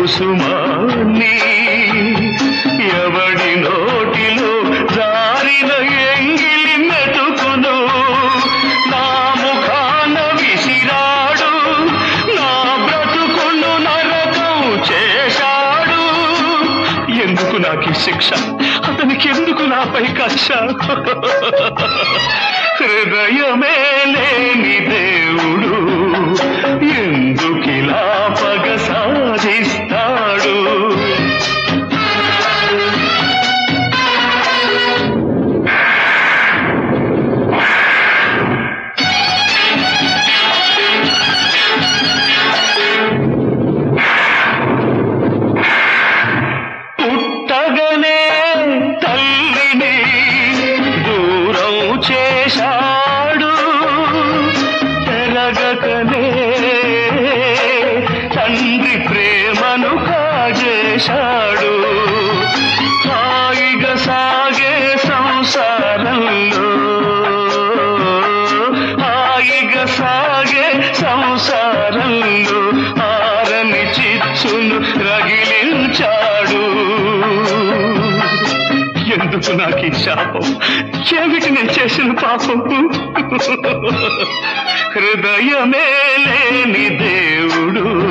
కుసుమాన్ని ఎవడి నోటిలో జారిన ఎంగిలి మెతుకును నా ముఖాన విసిరాడు నా బ్రతుకును నరకం చేశాడు ఎందుకు నాకు ఈ శిక్ష అతనికి ఎందుకు నాపై కక్ష హృదయమే లేని దేవుడు ఎందుకిలా పగ సాధిస్తాడు పుట్టగనే తల్లిని దూరం చేశాడు పెరగకనే తండ్రి ప్రేమను కాజేశాడు హాయిగా సాగే సంసారంలో హాయిగా సాగే సంసారంలో ఆరని చిచ్చును రగిలించాడు ఎందుకు నాకు ఈ శాపం ఏమిటి నేను చేసిన పాపం హృదయమే లేని దేవుడు